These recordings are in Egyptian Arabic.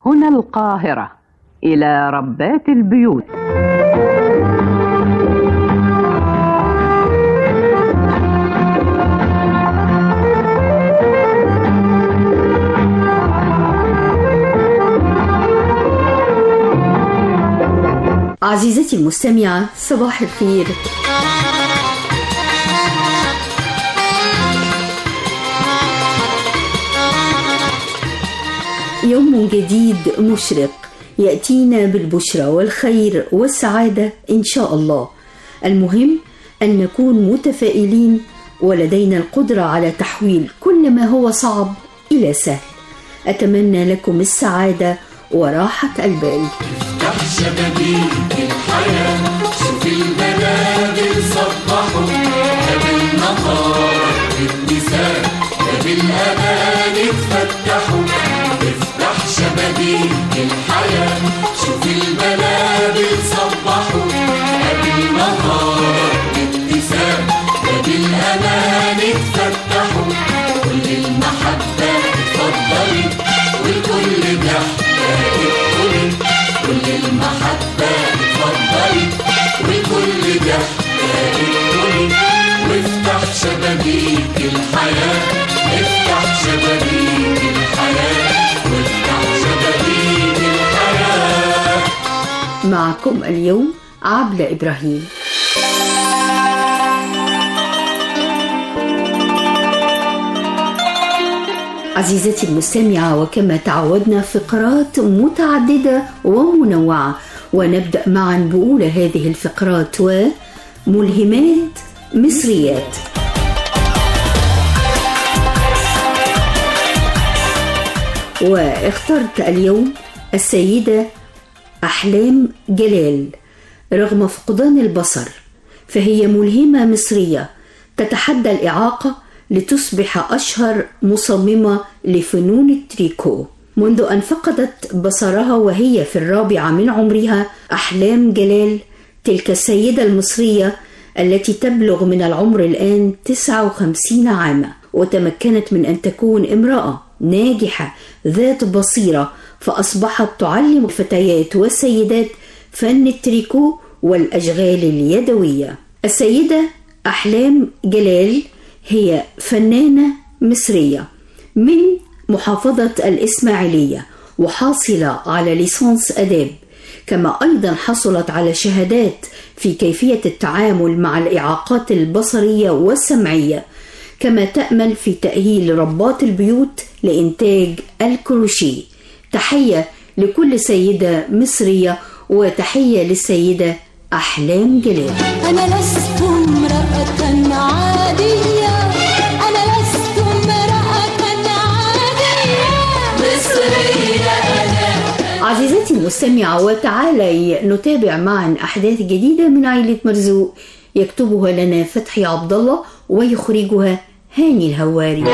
هنا القاهرة إلى ربات البيوت عزيزتي المستمعة صباح الخير يوم جديد مشرق يأتينا بالبشرى والخير والسعادة إن شاء الله المهم أن نكون متفائلين ولدينا القدرة على تحويل كل ما هو صعب إلى سهل أتمنى لكم السعادة وراحة البال افتح شبابيك الحياة شوف البلاد صبحوا باب النهار بالنساء باب الأمان اتفتحوا افتح شبابيك الحياة شوف البلاد صبحوا باب النهار بالنساء باب الأمان اتفتحوا كل المحبة اتفضلي والكل ضحكة ادخلي كل المحبة اتفضلي وكل ضحكة ادخلي وافتح شبابيك الحياة افتح شبابيك الحياة وافتح شبابيك الحياة معكم اليوم عبلة إبراهيم عزيزتي المستمعة وكما تعودنا فقرات متعددة ومنوعة ونبدأ معا بأولى هذه الفقرات وملهمات مصريات واخترت اليوم السيدة أحلام جلال رغم فقدان البصر فهي ملهمة مصرية تتحدى الإعاقة لتصبح أشهر مصممة لفنون التريكو منذ أن فقدت بصرها وهي في الرابعة من عمرها أحلام جلال تلك السيدة المصرية التي تبلغ من العمر الآن 59 عاما وتمكنت من أن تكون امرأة ناجحة ذات بصيرة فأصبحت تعلم الفتيات والسيدات فن التريكو والأشغال اليدوية السيدة أحلام جلال هي فنانة مصرية من محافظة الإسماعيلية وحاصلة على ليسانس آداب كما أيضا حصلت على شهادات في كيفية التعامل مع الإعاقات البصرية والسمعية كما تأمل في تأهيل ربات البيوت لإنتاج الكروشيه تحية لكل سيدة مصرية وتحية للسيدة أحلام جلال أنا لست امرأة عادية أنا لست امرأة عادية مصرية أنا عزيزتي المستمعة وتعالي نتابع معا أحداث جديدة من عائلة مرزوق يكتبها لنا فتحي عبد الله ويخرجها هاني الهواري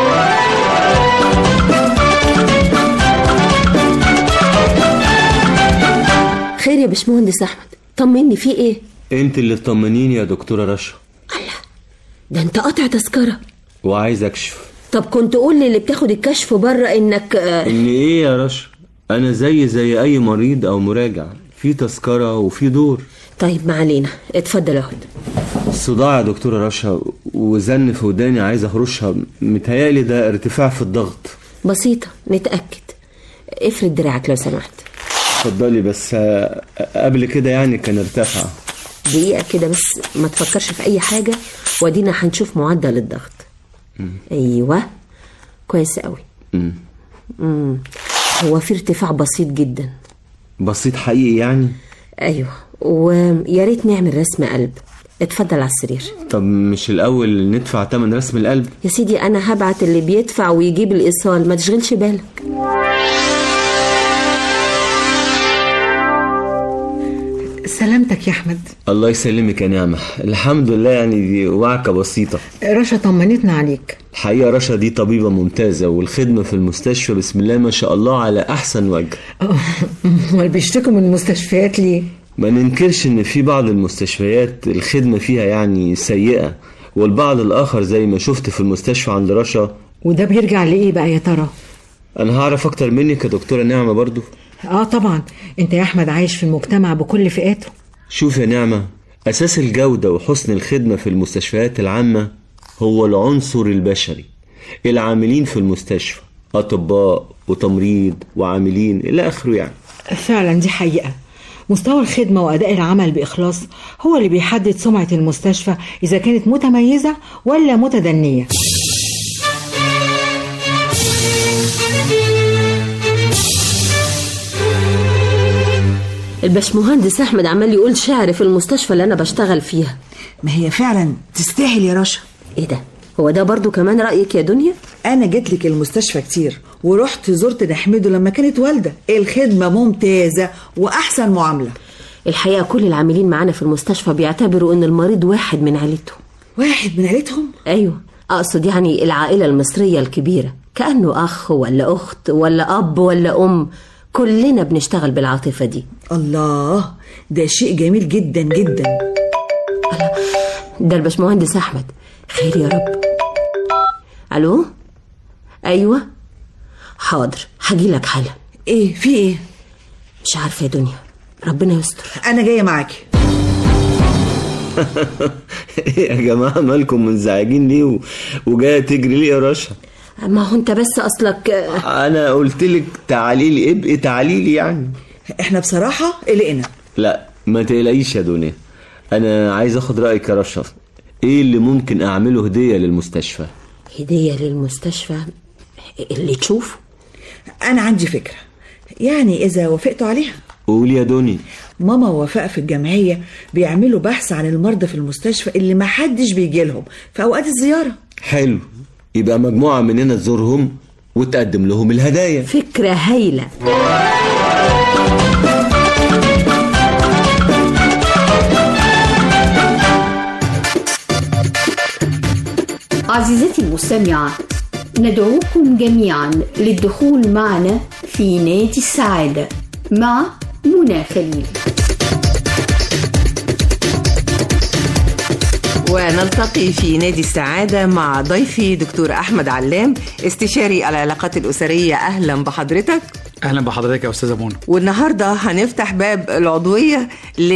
خير يا باشمهندس احمد طمني في ايه انت اللي تطمنيني يا دكتورة رشا ده انت قاطع تذكره وعايز اكشف طب كنت قول لي اللي بتاخد الكشف بره انك آه، ان ايه يا رشا انا زي زي اي مريض او مراجع في تذكرة وفي دور طيب ما علينا اتفضل اهو صداع يا دكتورة رشا وزن في وداني عايز اهرشها متهيألي ده ارتفاع في الضغط بسيطه نتاكد افرد دراعك لو سمحت اتفضلي بس آه، قبل كده يعني كان ارتفع دقيقه كده بس ما تفكرش في اي حاجه وادينا هنشوف معدل الضغط ايوه كويس قوي مم. مم. هو في ارتفاع بسيط جدا بسيط حقيقي يعني ايوه ويا ريت نعمل رسم قلب اتفضل على السرير طب مش الاول ندفع تمن رسم القلب يا سيدي انا هبعت اللي بيدفع ويجيب الايصال ما تشغلش بالك سلامتك يا احمد الله يسلمك يا نعمة الحمد لله يعني دي وعكة بسيطة رشا طمنتنا عليك الحقيقة رشا دي طبيبة ممتازة والخدمة في المستشفى بسم الله ما شاء الله على أحسن وجه امال بيشتكوا من المستشفيات ليه ما ننكرش إن في بعض المستشفيات الخدمة فيها يعني سيئة والبعض الآخر زي ما شفت في المستشفى عند رشا وده بيرجع لايه بقى يا ترى أنا هعرف أكتر منك يا دكتورة نعمة برضو اه طبعا انت يا احمد عايش في المجتمع بكل فئاته شوف يا نعمة أساس الجودة وحسن الخدمة في المستشفيات العامة هو العنصر البشري العاملين في المستشفى أطباء وتمريض وعاملين إلى آخره يعني فعلا دي حقيقة مستوى الخدمة وأداء العمل بإخلاص هو اللي بيحدد سمعة المستشفى إذا كانت متميزة ولا متدنية الباشمهندس احمد عمال يقول شعر في المستشفى اللي انا بشتغل فيها ما هي فعلا تستاهل يا رشا ايه ده هو ده برضو كمان رايك يا دنيا انا جيت لك المستشفى كتير ورحت زرت نحمده لما كانت والده الخدمه ممتازه واحسن معامله الحقيقه كل العاملين معانا في المستشفى بيعتبروا ان المريض واحد من عيلتهم واحد من عيلتهم ايوه اقصد يعني العائله المصريه الكبيره كانه اخ ولا اخت ولا اب ولا ام كلنا بنشتغل بالعاطفه دي الله ده شيء جميل جدا جدا ده الباشمهندس احمد خير يا رب الو ايوه حاضر هجيلك حالا ايه في ايه مش عارفه يا دنيا ربنا يستر انا جايه معاكي إيه يا جماعة مالكم منزعجين ليه و... وجاية تجري ليه يا رشا ما هو انت بس اصلك أنا قلت لك تعالي لي ابقي تعالي لي يعني احنا بصراحه قلقنا لا ما تقلقيش يا دنيا أنا عايز أخد رأيك يا رشا إيه اللي ممكن أعمله هدية للمستشفى هديه للمستشفى اللي تشوفه انا عندي فكره يعني اذا وافقتوا عليها قول يا دنيا ماما ووفاء في الجمعيه بيعملوا بحث عن المرضى في المستشفى اللي ما حدش بيجي لهم في اوقات الزياره حلو يبقى مجموعة مننا تزورهم وتقدم لهم الهدايا فكره هايله عزيزتي المستمعة ندعوكم جميعا للدخول معنا في نادي السعادة مع منى خليل ونلتقي في نادي السعادة مع ضيفي دكتور أحمد علام استشاري العلاقات الأسرية أهلا بحضرتك اهلا بحضرتك يا استاذه منى والنهاردة هنفتح باب العضوية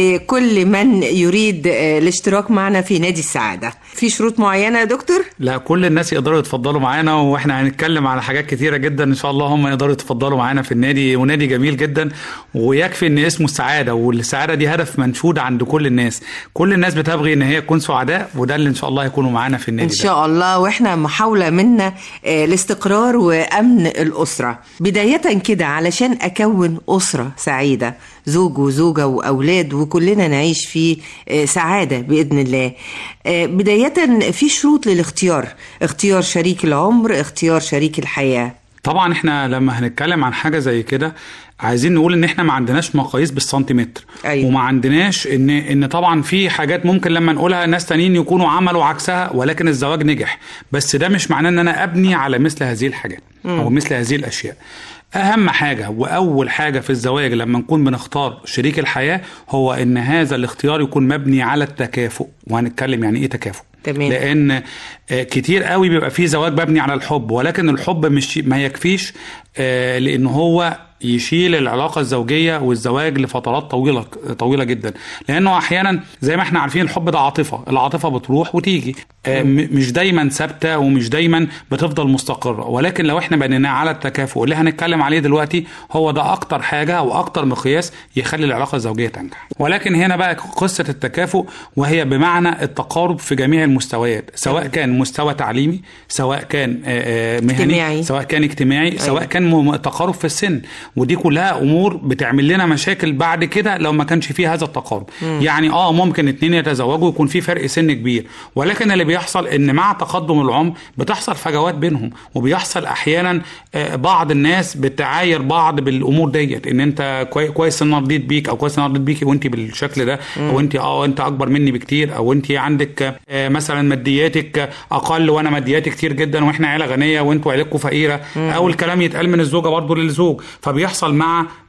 لكل من يريد آه، الاشتراك معنا في نادي السعادة في شروط معينة يا دكتور؟ لا كل الناس يقدروا يتفضلوا معانا واحنا هنتكلم على حاجات كتيره جدا ان شاء الله هم يقدروا يتفضلوا معانا في النادي ونادي جميل جدا ويكفي ان اسمه السعاده والسعاده دي هدف منشود عند كل الناس كل الناس بتبغي ان هي تكون سعداء وده اللي ان شاء الله هيكونوا معانا في إن النادي ده. شاء الله وإحنا محاولة منا آه، الاستقرار وأمن الأسرة بداية كده علشان أكون أسرة سعيدة زوج وزوجة وأولاد وكلنا نعيش في آه، سعادة بإذن الله آه، بداية في شروط للاختيار اختيار شريك العمر اختيار شريك الحياة طبعا احنا لما هنتكلم عن حاجه زي كده عايزين نقول ان احنا ما عندناش مقاييس بالسنتيمتر أيوة. وما عندناش ان ان طبعا في حاجات ممكن لما نقولها ناس تانيين يكونوا عملوا عكسها ولكن الزواج نجح بس ده مش معناه ان انا ابني على مثل هذه الحاجات او مثل هذه الاشياء اهم حاجه واول حاجه في الزواج لما نكون بنختار شريك الحياه هو ان هذا الاختيار يكون مبني على التكافؤ وهنتكلم يعني ايه تكافؤ تمام. لان آه، كتير قوي بيبقى فيه زواج مبني على الحب ولكن الحب مش ما يكفيش آه، لان هو يشيل العلاقه الزوجيه والزواج لفترات طويله طويله جدا لانه احيانا زي ما احنا عارفين الحب ده عاطفه العاطفه بتروح وتيجي آه، م- مش دايما ثابته ومش دايما بتفضل مستقره ولكن لو احنا بنيناه على التكافؤ اللي هنتكلم عليه دلوقتي هو ده اكتر حاجه او اكتر مقياس يخلي العلاقه الزوجيه تنجح ولكن هنا بقى قصه التكافؤ وهي بمعنى التقارب في جميع المستويات سواء كان مستوى تعليمي سواء كان آه، آه، مهني اجتماعي. سواء كان اجتماعي سواء كان م- تقارب في السن ودي كلها امور بتعمل لنا مشاكل بعد كده لو ما كانش فيه هذا التقارب يعني اه ممكن اتنين يتزوجوا ويكون في فرق سن كبير ولكن اللي بيحصل ان مع تقدم العمر بتحصل فجوات بينهم وبيحصل احيانا آه، بعض الناس بتعاير بعض بالامور ديت ان انت كوي- كويس ان انا رضيت بيك او كويس ان انا رضيت بيكي وانت بالشكل ده او انت اه انت اكبر مني بكتير او انت عندك آه، مثلا مادياتك اقل وانا مادياتي كتير جدا واحنا عيله غنيه وانتوا عيلتكم فقيره او الكلام يتقال من الزوجه برضه للزوج فبيحصل مع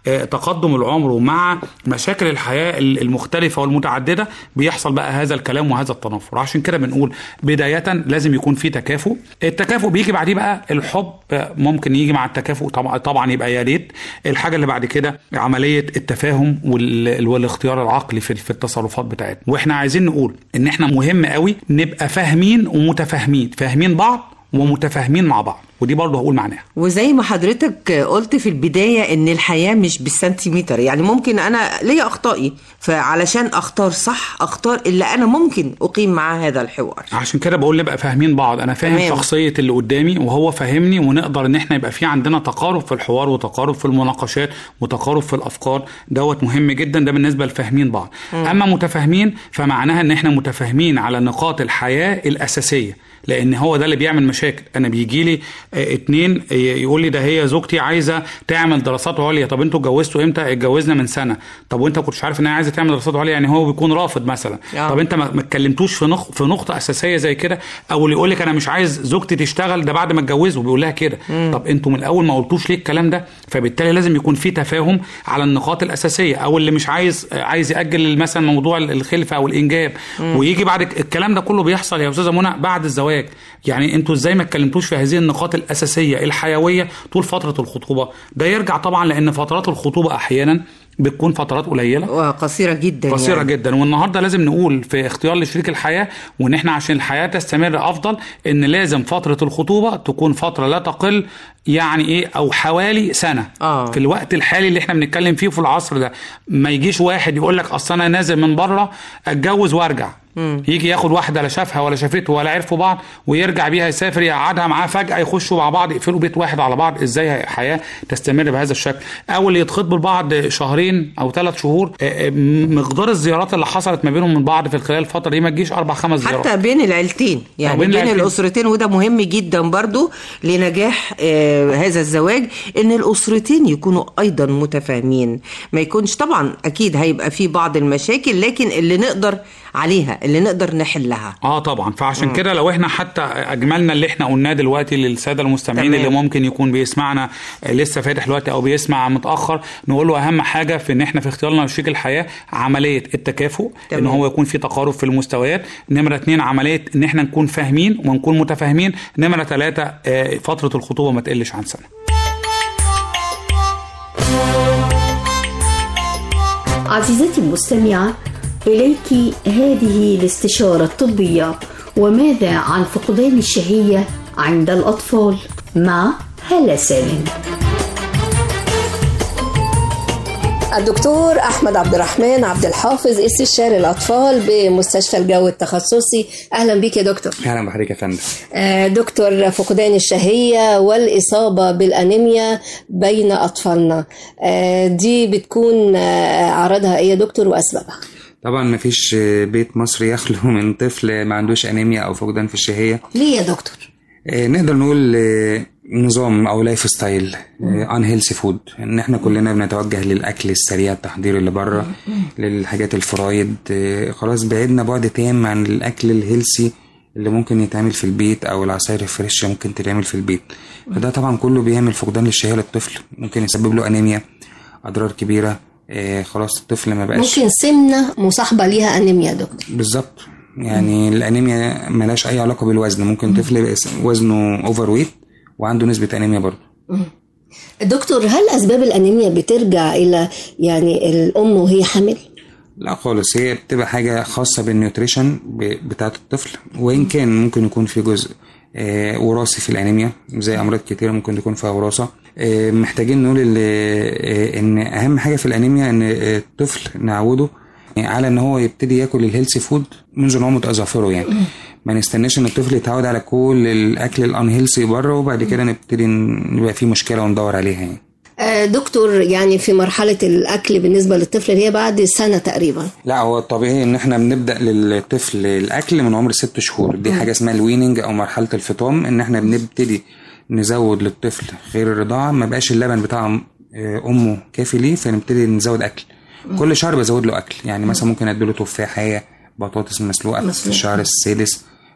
آه، تقدم العمر ومع مشاكل الحياه ال- المختلفه والمتعدده بيحصل بقى هذا الكلام وهذا التنافر عشان كده بنقول بدايه لازم يكون في تكافؤ التكافؤ بيجي بعديه بقى الحب آه، ممكن يجي مع التكافؤ طبعا طبعا يبقى يا ريت الحاجه اللي بعد كده عمليه التفاهم وال- والاختيار العقلي في في التصرفات بتاعتنا واحنا عايزين نقول ان احنا مهم قوي نبقى فاهمين ومتفاهمين فاهمين بعض ومتفاهمين مع بعض ودي برضه هقول معناها وزي ما حضرتك قلت في البداية ان الحياة مش بالسنتيمتر يعني ممكن انا ليا اخطائي فعلشان اختار صح اختار اللي انا ممكن اقيم معاه هذا الحوار عشان كده بقول نبقى فاهمين بعض انا فاهم تمام. شخصيه اللي قدامي وهو فاهمني ونقدر ان احنا يبقى في عندنا تقارب في الحوار وتقارب في المناقشات وتقارب في الافكار دوت مهم جدا ده بالنسبه لفاهمين بعض مم. اما متفاهمين فمعناها ان احنا متفاهمين على نقاط الحياه الاساسيه لان هو ده اللي بيعمل مشاكل انا بيجي لي آه، اتنين ي- يقول لي ده هي زوجتي عايزه تعمل دراسات عليا طب انتوا اتجوزتوا امتى اتجوزنا من سنه طب وانت كنتش عارف ان هي عايزه تعمل دراسات عليا يعني هو بيكون رافض مثلا آه. طب انت ما ما اتكلمتوش في نق... في نقطه اساسيه زي كده او اللي يقول لك انا مش عايز زوجتي تشتغل ده بعد ما اتجوزوا بيقول لها كده مم. طب انتوا من الاول ما قلتوش ليه الكلام ده فبالتالي لازم يكون في تفاهم على النقاط الاساسيه او اللي مش عايز عايز ياجل مثلا موضوع الخلفه او الانجاب مم. ويجي بعد الكلام ده كله بيحصل يا استاذه منى بعد الزواج يعني انتوا ازاي ما اتكلمتوش في هذه النقاط الاساسيه الحيويه طول فتره الخطوبه ده يرجع طبعا لان فترات الخطوبه احيانا بتكون فترات قليله وقصيرة جدا قصيره يعني. جدا والنهارده لازم نقول في اختيار لشريك الحياه وان احنا عشان الحياه تستمر افضل ان لازم فتره الخطوبه تكون فتره لا تقل يعني ايه او حوالي سنه آه. في الوقت الحالي اللي احنا بنتكلم فيه في العصر ده ما يجيش واحد يقول لك اصل انا نازل من بره اتجوز وارجع مم. يجي ياخد واحده لا شافها ولا شافته ولا عرفوا بعض ويرجع بيها يسافر يقعدها معاه فجاه يخشوا مع بعض يقفلوا بيت واحد على بعض ازاي حياه تستمر بهذا الشكل او اللي يتخطبوا لبعض شهرين او ثلاث شهور آه، آه، مقدار الزيارات اللي حصلت ما بينهم من بعض في خلال الفتره دي ما تجيش اربع خمس زيارات حتى بين العيلتين يعني أو بين بين, العيلتين. الاسرتين وده مهم جدا برضو لنجاح آه هذا الزواج ان الاسرتين يكونوا ايضا متفاهمين ما يكونش طبعا اكيد هيبقى في بعض المشاكل لكن اللي نقدر عليها اللي نقدر نحلها اه طبعا فعشان مم. كده لو احنا حتى اجملنا اللي احنا قلناه دلوقتي للساده المستمعين تمام. اللي ممكن يكون بيسمعنا آه، لسه فاتح دلوقتي او بيسمع متاخر نقول له اهم حاجه في ان احنا في اختيارنا لشريك الحياه عمليه التكافؤ ان تمام. هو يكون في تقارب في المستويات نمره اتنين عمليه ان احنا نكون فاهمين ونكون متفاهمين نمره ثلاثه آه، فتره الخطوبه ما تقلش عن سنه عزيزتي المستمعة إليك هذه الاستشارة الطبية وماذا عن فقدان الشهية عند الأطفال مع هالة سالم الدكتور احمد عبد الرحمن عبد الحافظ استشاري الاطفال بمستشفى الجو التخصصي اهلا بيك يا دكتور اهلا بحضرتك يا فندم آه، دكتور فقدان الشهيه والاصابه بالانيميا بين اطفالنا آه، دي بتكون آه، اعراضها ايه يا دكتور واسبابها طبعا مفيش بيت مصري يخلو من طفل ما عندوش انيميا او فقدان في الشهيه ليه يا دكتور آه، نقدر نقول آه، نظام او لايف ستايل ان هيلثي فود ان احنا كلنا بنتوجه للاكل السريع التحضير اللي بره للحاجات الفرايد آه، خلاص بعدنا بعد تام عن الاكل الهيلثي اللي ممكن يتعمل في البيت او العصاير الفريش ممكن تتعمل في البيت فده طبعا كله بيعمل فقدان للشهيه للطفل ممكن يسبب له انيميا اضرار كبيره آه، خلاص الطفل ما بقاش ممكن سمنه مصاحبه ليها انيميا يا دكتور بالظبط يعني الانيميا ملهاش اي علاقه بالوزن ممكن طفل يبقى وزنه اوفر ويت وعنده نسبه انيميا برضه دكتور هل اسباب الانيميا بترجع الى يعني الام وهي حامل لا خالص هي بتبقى حاجه خاصه بالنيوتريشن ب- بتاعه الطفل وان كان ممكن يكون في جزء آه، وراثي في الانيميا زي امراض كتيره ممكن تكون فيها وراثه آه، محتاجين نقول ال- آه، ان اهم حاجه في الانيميا ان آه، الطفل نعوده على ان هو يبتدي ياكل الهيلثي فود منذ نعومه اظافره يعني ما نستناش ان الطفل يتعود على كل الاكل الانهيلثي بره وبعد كده نبتدي ن- يبقى في مشكله وندور عليها يعني آه، دكتور يعني في مرحله الاكل بالنسبه للطفل اللي هي بعد سنه تقريبا لا هو الطبيعي ان احنا بنبدا للطفل الاكل من عمر ست شهور دي حاجه اسمها الويننج او مرحله الفطام ان احنا بنبتدي نزود للطفل غير الرضاعه ما بقاش اللبن بتاع آه، امه كافي ليه فنبتدي نزود اكل كل شهر بزود له اكل يعني مثلا ممكن اديله تفاحيه بطاطس مسلوقه في مسلوقة. الشهر السادس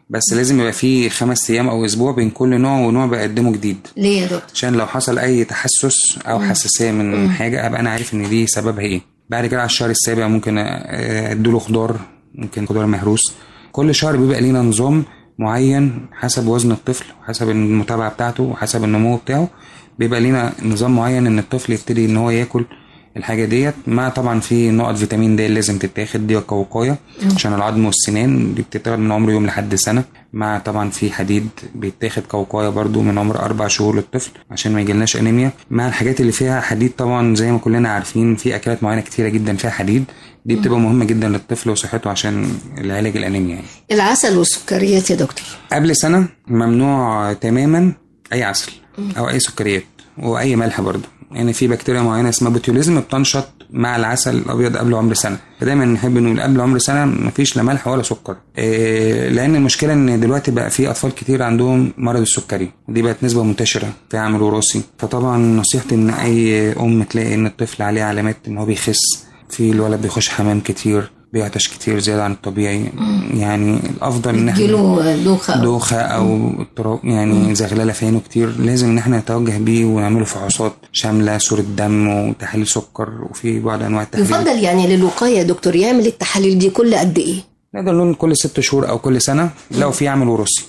بس لازم يبقى فيه خمس ايام او اسبوع بين كل نوع ونوع بقدمه جديد ليه يا دكتور عشان لو حصل اي تحسس او حساسيه من حاجه ابقى انا عارف ان دي سببها ايه بعد كده على الشهر السابع ممكن آه، اديله خضار ممكن خضار مهروس كل شهر بيبقى لينا نظام معين حسب وزن الطفل وحسب المتابعه بتاعته وحسب النمو بتاعه بيبقى لينا نظام معين ان الطفل يبتدي ان هو ياكل الحاجه ديت مع طبعا في نقط فيتامين د لازم تتاخد دي كوقايه عشان العظم والسنان دي بتتاخد من عمر يوم لحد سنه مع طبعا في حديد بيتاخد كوقايه برضو من عمر اربع شهور للطفل عشان ما يجيلناش انيميا مع الحاجات اللي فيها حديد طبعا زي ما كلنا عارفين في اكلات معينه كتيره جدا فيها حديد دي بتبقى مهمه جدا للطفل وصحته عشان العلاج الانيميا يعني. العسل والسكريات يا دكتور قبل سنة ممنوع تماما أي عسل أو أي سكريات وأي ملح برضه يعني في بكتيريا معينة اسمها بوتيوليزم بتنشط مع العسل الأبيض قبل عمر سنة فدايما نحب نقول قبل عمر سنة مفيش لا ملح ولا سكر إيه لأن المشكلة إن دلوقتي بقى في أطفال كتير عندهم مرض السكري ودي بقت نسبة منتشرة في عامل وراثي فطبعا نصيحتي إن أي أم تلاقي إن الطفل عليه علامات إن هو بيخس في الولد بيخش حمام كتير بيعطش كتير زيادة عن الطبيعي يعني الأفضل إن احنا يجيله دوخة أو- دوخة أو اضطراب يعني زغللة في عينه كتير لازم إن احنا نتوجه بيه ونعمله فحوصات شاملة صورة دم وتحاليل سكر وفي بعض أنواع التحاليل يفضل يعني للوقاية يا دكتور يعمل التحاليل دي كل قد ايه نقدر نقول كل ست شهور أو كل سنة لو في عامل وراثي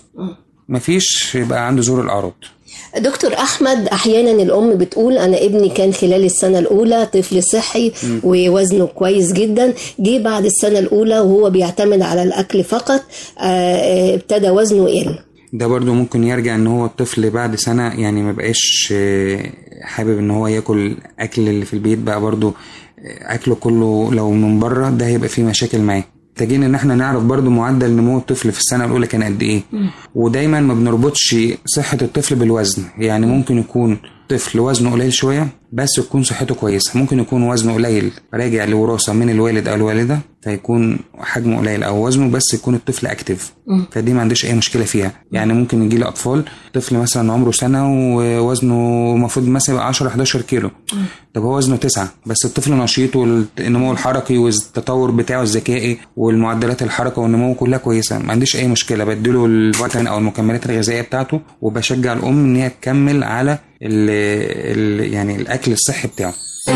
مفيش يبقى عنده زور الأعراض دكتور احمد احيانا الام بتقول انا ابني كان خلال السنه الاولى طفل صحي ووزنه كويس جدا جه بعد السنه الاولى وهو بيعتمد على الاكل فقط آه، آه، ابتدى وزنه يقل ده برضو ممكن يرجع ان هو الطفل بعد سنة يعني ما بقاش آه، حابب ان هو ياكل اكل اللي في البيت بقى برضو آه، اكله كله لو من بره ده هيبقى فيه مشاكل معاه محتاجين ان احنا نعرف برضو معدل نمو الطفل في السنة الاولى كان قد ايه ودايما ما بنربطش صحة الطفل بالوزن يعني ممكن يكون طفل وزنه قليل شوية بس يكون صحته كويسة ممكن يكون وزنه قليل راجع لوراثة من الوالد أو الوالدة فيكون حجمه قليل أو وزنه بس يكون الطفل أكتف فدي ما عنديش أي مشكلة فيها يعني ممكن يجي لي أطفال طفل مثلا عمره سنة ووزنه المفروض مثلا يبقى 10 11 كيلو طب هو وزنه 9 بس الطفل نشيط والنمو الحركي والتطور بتاعه الذكائي والمعدلات الحركة والنمو كلها كويسة ما عنديش أي مشكلة بديله الفيتامين أو المكملات الغذائية بتاعته وبشجع الأم إن هي تكمل على ال ال يعني الأكل الصحي بتاعه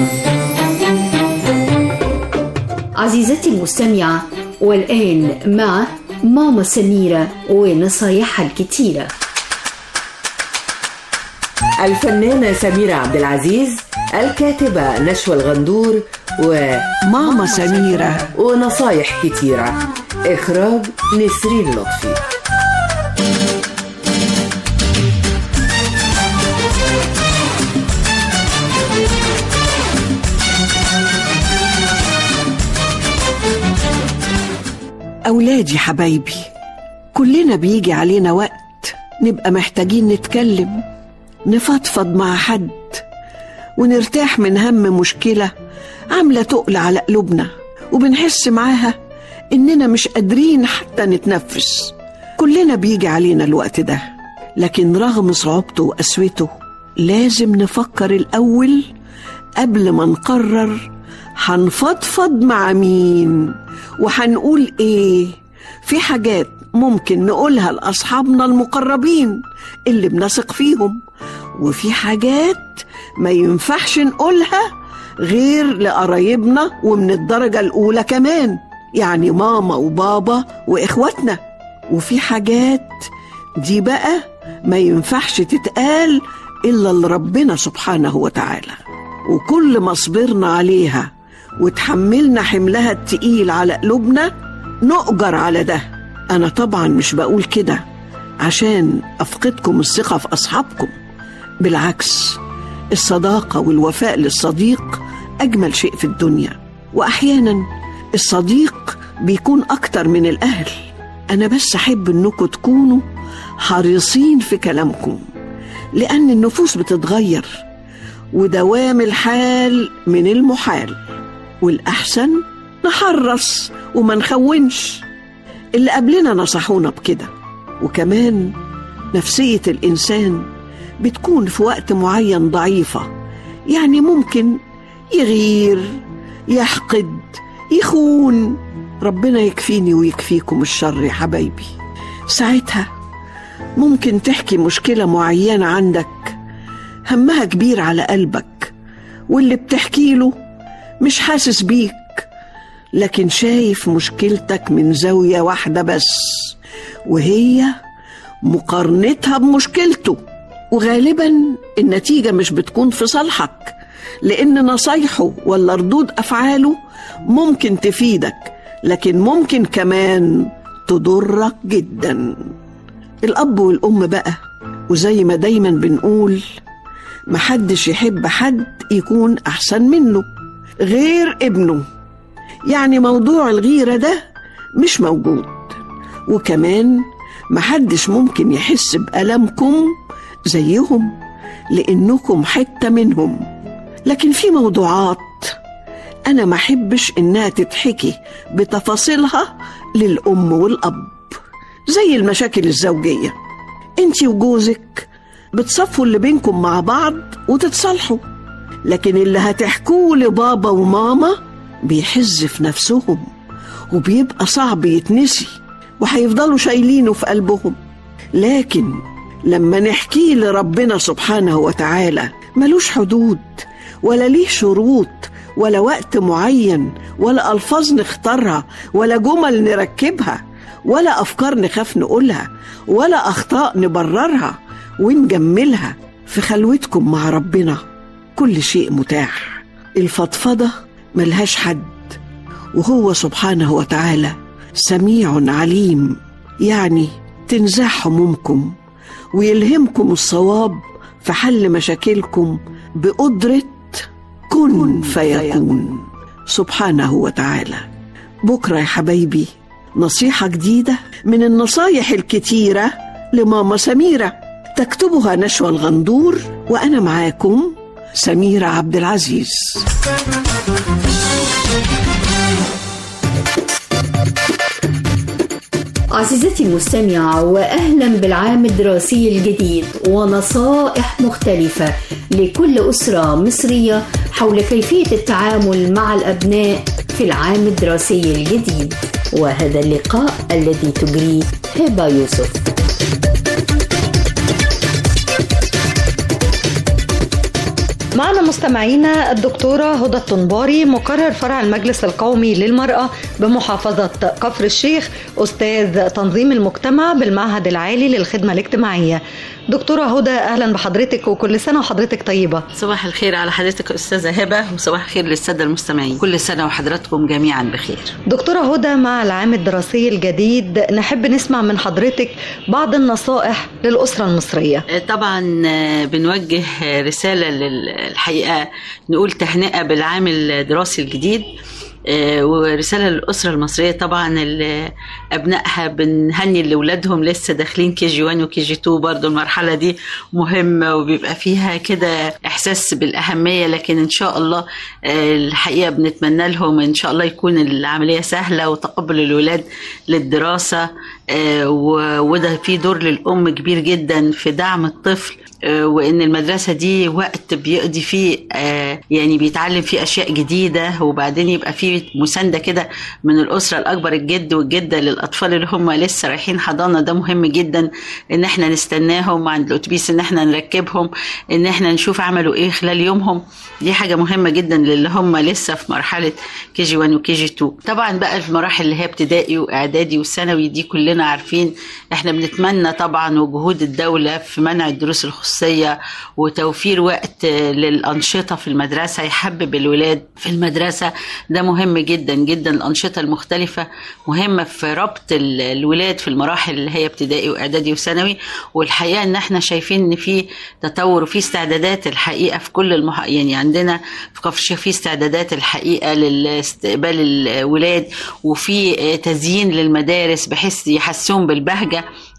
عزيزتي المستمعة والآن مع ماما سميرة ونصايحها الكتيرة الفنانة سميرة عبد العزيز الكاتبة نشوى الغندور وماما سميرة ونصايح كتيرة إخراج نسرين لطفي أولادي حبايبي كلنا بيجي علينا وقت نبقى محتاجين نتكلم نفضفض مع حد ونرتاح من هم مشكلة عاملة تقل على قلوبنا وبنحس معاها إننا مش قادرين حتى نتنفس كلنا بيجي علينا الوقت ده لكن رغم صعوبته وقسوته لازم نفكر الأول قبل ما نقرر هنفضفض مع مين وهنقول ايه في حاجات ممكن نقولها لأصحابنا المقربين اللي بنثق فيهم وفي حاجات ما ينفعش نقولها غير لقرايبنا ومن الدرجة الأولى كمان يعني ماما وبابا وإخواتنا وفي حاجات دي بقى ما ينفعش تتقال إلا لربنا سبحانه وتعالى وكل ما صبرنا عليها وتحملنا حملها التقيل على قلوبنا نؤجر على ده أنا طبعا مش بقول كده عشان أفقدكم الثقة في أصحابكم بالعكس الصداقة والوفاء للصديق أجمل شيء في الدنيا وأحيانا الصديق بيكون أكتر من الأهل أنا بس أحب إنكم تكونوا حريصين في كلامكم لأن النفوس بتتغير ودوام الحال من المحال والأحسن نحرص وما نخونش اللي قبلنا نصحونا بكده وكمان نفسية الإنسان بتكون في وقت معين ضعيفة يعني ممكن يغير يحقد يخون ربنا يكفيني ويكفيكم الشر يا حبايبي ساعتها ممكن تحكي مشكلة معينة عندك همها كبير على قلبك واللي بتحكي له مش حاسس بيك لكن شايف مشكلتك من زاوية واحدة بس وهي مقارنتها بمشكلته وغالبا النتيجة مش بتكون في صالحك لأن نصايحه ولا ردود أفعاله ممكن تفيدك لكن ممكن كمان تضرك جدا الأب والأم بقى وزي ما دايما بنقول محدش يحب حد يكون أحسن منه غير ابنه يعني موضوع الغيرة ده مش موجود وكمان محدش ممكن يحس بألمكم زيهم لأنكم حتة منهم لكن في موضوعات أنا ما أحبش إنها تتحكي بتفاصيلها للأم والأب زي المشاكل الزوجية انتي وجوزك بتصفوا اللي بينكم مع بعض وتتصالحوا لكن اللي هتحكوه لبابا وماما بيحز في نفسهم وبيبقى صعب يتنسي وهيفضلوا شايلينه في قلبهم لكن لما نحكيه لربنا سبحانه وتعالى ملوش حدود ولا ليه شروط ولا وقت معين ولا ألفاظ نختارها ولا جمل نركبها ولا أفكار نخاف نقولها ولا أخطاء نبررها ونجملها في خلوتكم مع ربنا كل شيء متاح الفضفضة ملهاش حد وهو سبحانه وتعالى سميع عليم يعني تنزاح همومكم ويلهمكم الصواب في حل مشاكلكم بقدرة كن فيكون سبحانه وتعالى بكرة يا حبايبي نصيحة جديدة من النصايح الكتيرة لماما سميرة تكتبها نشوى الغندور وأنا معاكم سميرة عبد العزيز عزيزتي المستمعة وأهلا بالعام الدراسي الجديد ونصائح مختلفة لكل أسرة مصرية حول كيفية التعامل مع الأبناء في العام الدراسي الجديد وهذا اللقاء الذي تجريه هبة يوسف معنا مستمعينا الدكتورة هدى الطنباري مقرر فرع المجلس القومي للمرأة بمحافظة كفر الشيخ أستاذ تنظيم المجتمع بالمعهد العالي للخدمة الاجتماعية دكتورة هدى أهلا بحضرتك وكل سنة وحضرتك طيبة صباح الخير على حضرتك أستاذة هبة وصباح الخير للسادة المستمعين كل سنة وحضراتكم جميعا بخير دكتورة هدى مع العام الدراسي الجديد نحب نسمع من حضرتك بعض النصائح للأسرة المصرية طبعا بنوجه رسالة للحقيقة نقول تهنئة بالعام الدراسي الجديد ورسالة للأسرة المصرية طبعا اللي أبنائها بنهني لأولادهم لسه داخلين كي جي 1 وكي جي 2 برضو المرحلة دي مهمة وبيبقى فيها كده إحساس بالأهمية لكن إن شاء الله الحقيقة بنتمنى لهم إن شاء الله يكون العملية سهلة وتقبل الولاد للدراسة وده في دور للأم كبير جدا في دعم الطفل وان المدرسه دي وقت بيقضي فيه يعني بيتعلم فيه اشياء جديده وبعدين يبقى فيه مسانده كده من الاسره الاكبر الجد والجده للاطفال اللي هم لسه رايحين حضانه ده مهم جدا ان احنا نستناهم عند الاتوبيس ان احنا نركبهم ان احنا نشوف عملوا ايه خلال يومهم دي حاجه مهمه جدا للي هم لسه في مرحله كي جي 1 وكي جي 2 طبعا بقى المراحل اللي هي ابتدائي واعدادي وثانوي دي كلنا عارفين احنا بنتمنى طبعا وجهود الدوله في منع الدروس الخصوصيه الخصوصية وتوفير وقت للأنشطة في المدرسة يحبب الولاد في المدرسة ده مهم جدا جدا الأنشطة المختلفة مهمة في ربط الولاد في المراحل اللي هي ابتدائي وإعدادي وثانوي والحقيقة إن احنا شايفين إن في تطور وفي استعدادات الحقيقة في كل المح... يعني عندنا في كفر الشيخ في استعدادات الحقيقة لاستقبال الولاد وفي تزيين للمدارس بحيث يحسون بالبهجة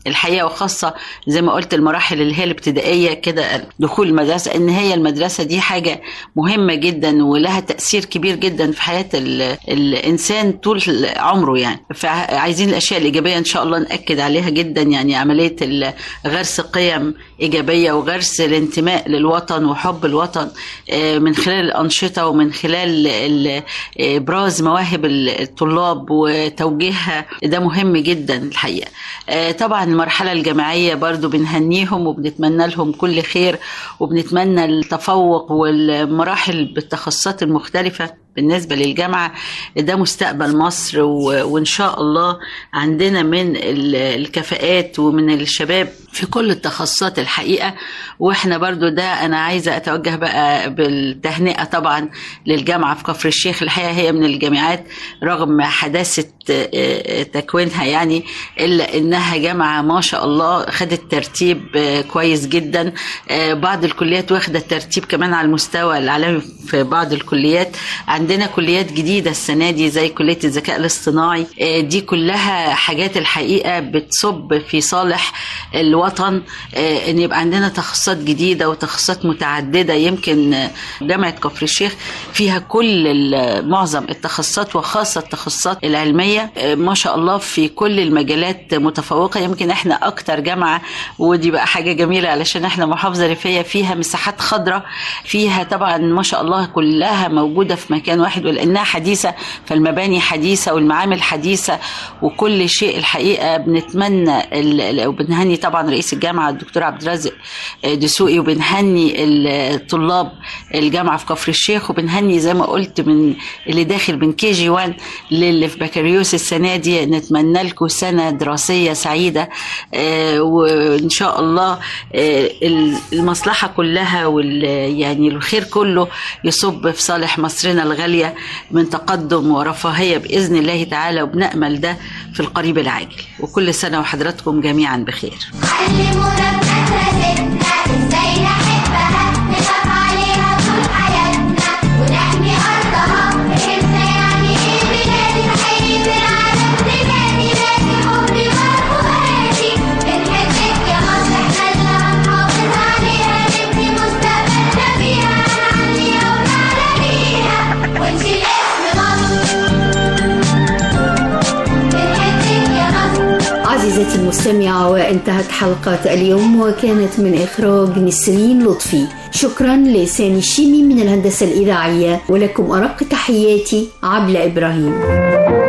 الحقيقه وخاصه زي ما قلت المراحل اللي هي الابتدائيه كده دخول المدرسه ان هي المدرسه دي حاجه مهمه جدا ولها تاثير كبير جدا في حياه ال- الانسان طول عمره يعني فعايزين الاشياء الايجابيه ان شاء الله ناكد عليها جدا يعني عمليه ال- غرس قيم ايجابيه وغرس الانتماء للوطن وحب الوطن آه، من خلال الانشطه ومن خلال ال- ابراز مواهب الطلاب وتوجيهها ده مهم جدا الحقيقه آه، طبعا المرحله الجامعيه برضو بنهنيهم وبنتمنى لهم كل خير وبنتمنى التفوق والمراحل بالتخصصات المختلفه بالنسبة للجامعة ده مستقبل مصر و... وإن شاء الله عندنا من ال- الكفاءات ومن الشباب في كل التخصصات الحقيقة وإحنا برضو ده أنا عايزة أتوجه بقى بالتهنئة طبعا للجامعة في كفر الشيخ الحقيقة هي من الجامعات رغم حداثة آه، تكوينها يعني إلا إنها جامعة ما شاء الله خدت ترتيب آه، كويس جدا آه، بعض الكليات واخدة ترتيب كمان على المستوى العالمي في بعض الكليات عندنا كليات جديدة السنة دي زي كلية الذكاء الاصطناعي آه، دي كلها حاجات الحقيقة بتصب في صالح الوطن آه، ان يبقى عندنا تخصصات جديدة وتخصصات متعددة يمكن آه، جامعة كفر الشيخ فيها كل ال- معظم التخصصات وخاصة التخصصات العلمية آه، ما شاء الله في كل المجالات متفوقة يمكن احنا اكتر جامعة ودي بقى حاجة جميلة علشان احنا محافظة ريفية فيها مساحات خضراء فيها طبعا ما شاء الله كلها موجودة في مكان واحد ولانها حديثة فالمباني حديثة والمعامل حديثة وكل شيء الحقيقة بنتمنى ال- ال- وبنهني طبعا رئيس الجامعة الدكتور عبد الرازق دسوقي وبنهني الطلاب الجامعة في كفر الشيخ وبنهني زي ما قلت من اللي داخل من كي جي 1 للي في بكالوريوس السنة دي نتمنى لكم سنة دراسية سعيدة آه، وإن شاء الله آه، المصلحة كلها وال يعني الخير كله يصب في صالح مصرنا الغالية من تقدم ورفاهية بإذن الله تعالى وبنأمل ده في القريب العاجل وكل سنة وحضراتكم جميعا بخير ازاي نحبها نخاف عليها طول حياتنا ونحمي ارضها فهمنا يعني ايه بلادي تحيي العالم بلادي بلادي حبي وفؤادي بنحبك يا مصر احنا اللي هنحافظ عليها نبني مستقبلنا فيها هنعليها ونعلى بيها ونشيل اسم مصر بنحبك يا مصر عزيزتي المستمعة وانتهت حلقة اليوم وكانت من إخراج نسرين لطفي شكرا لسامي الشيمي من الهندسة الإذاعية ولكم أرق تحياتي عبلة إبراهيم